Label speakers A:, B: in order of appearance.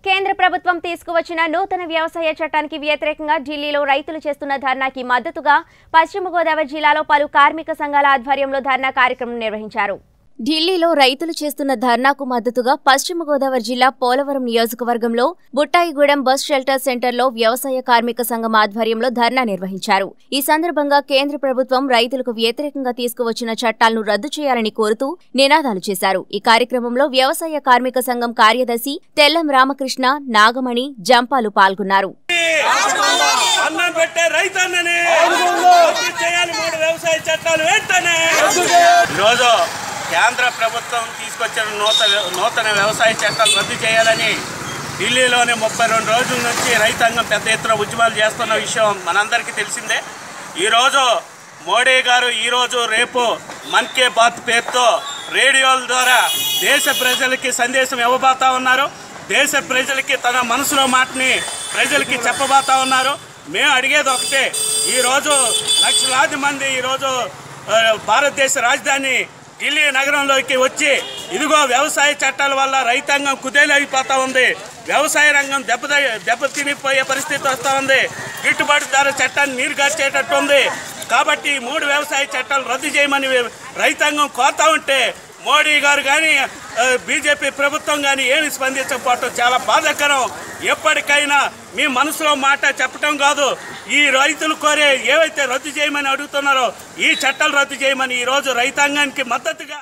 A: కేంద్ర ప్రభుత్వం తీసుకువచ్చిన నూతన వ్యవసాయ చట్టానికి వ్యతిరేకంగా ఢిల్లీలో రైతులు చేస్తున్న ధర్నాకి మద్దతుగా పశ్చిమ గోదావరి జిల్లాలో పలు కార్మిక సంఘాల ఆధ్వర్యంలో ధర్నా కార్యక్రమం నిర్వహించారు ఢిల్లీలో రైతులు చేస్తున్న ధర్నాకు మద్దతుగా పశ్చిమ గోదావరి జిల్లా పోలవరం నియోజకవర్గంలో బుట్టాయిగూడెం బస్ షెల్టర్ సెంటర్లో వ్యవసాయ కార్మిక సంఘం ఆధ్వర్యంలో ధర్నా నిర్వహించారు ఈ సందర్భంగా కేంద్ర ప్రభుత్వం రైతులకు వ్యతిరేకంగా తీసుకువచ్చిన చట్టాలను రద్దు చేయాలని కోరుతూ నినాదాలు చేశారు ఈ కార్యక్రమంలో వ్యవసాయ కార్మిక సంఘం కార్యదర్శి తెల్లం రామకృష్ణ నాగమణి జంపాలు పాల్గొన్నారు
B: అన్నం పెట్టే రైతన్నని రద్దు చేయాలి మూడు వ్యవసాయ చట్టాలు వెంటనే ఈరోజు కేంద్ర ప్రభుత్వం తీసుకొచ్చిన నూతన నూతన వ్యవసాయ చట్టాలు రద్దు చేయాలని ఢిల్లీలోని ముప్పై రెండు రోజుల నుంచి రైతాంగం పెద్ద ఎత్తున ఉద్యమాలు చేస్తున్న విషయం మనందరికీ తెలిసిందే ఈరోజు మోడీ గారు ఈరోజు రేపు మన్ కీ బాత్ పేరుతో రేడియోల ద్వారా దేశ ప్రజలకి సందేశం ఇవ్వబోతా ఉన్నారు దేశ ప్రజలకి తన మనసులో మాటని ప్రజలకి చెప్పబోతా ఉన్నారు మేము అడిగేది ఒకటే ఈరోజు లక్షలాది మంది ఈరోజు ఆ, భారతదేశ రాజధాని ఢిల్లీ నగరంలోకి వచ్చి ఇదిగో వ్యవసాయ చట్టాల వల్ల రైతాంగం కుదేలైపోతా ఉంది వ్యవసాయ రంగం దెబ్బ దెబ్బతినిపోయే పరిస్థితి వస్తూ ఉంది గిట్టుబాటు ధర చట్టాన్ని నీరు గార్చేటట్టు ఉంది కాబట్టి ఈ మూడు వ్యవసాయ చట్టాలు రద్దు చేయమని రైతాంగం కోరుతా ఉంటే మోడీ గారు కానీ బీజేపీ ప్రభుత్వం కానీ ఏమి స్పందించకపోవటం చాలా బాధాకరం ఎప్పటికైనా మీ మనసులో మాట చెప్పటం కాదు ఈ రైతులు కోరే ఏవైతే రద్దు చేయమని అడుగుతున్నారో ఈ చట్టాలు రద్దు చేయమని ఈరోజు రైతాంగానికి మద్దతుగా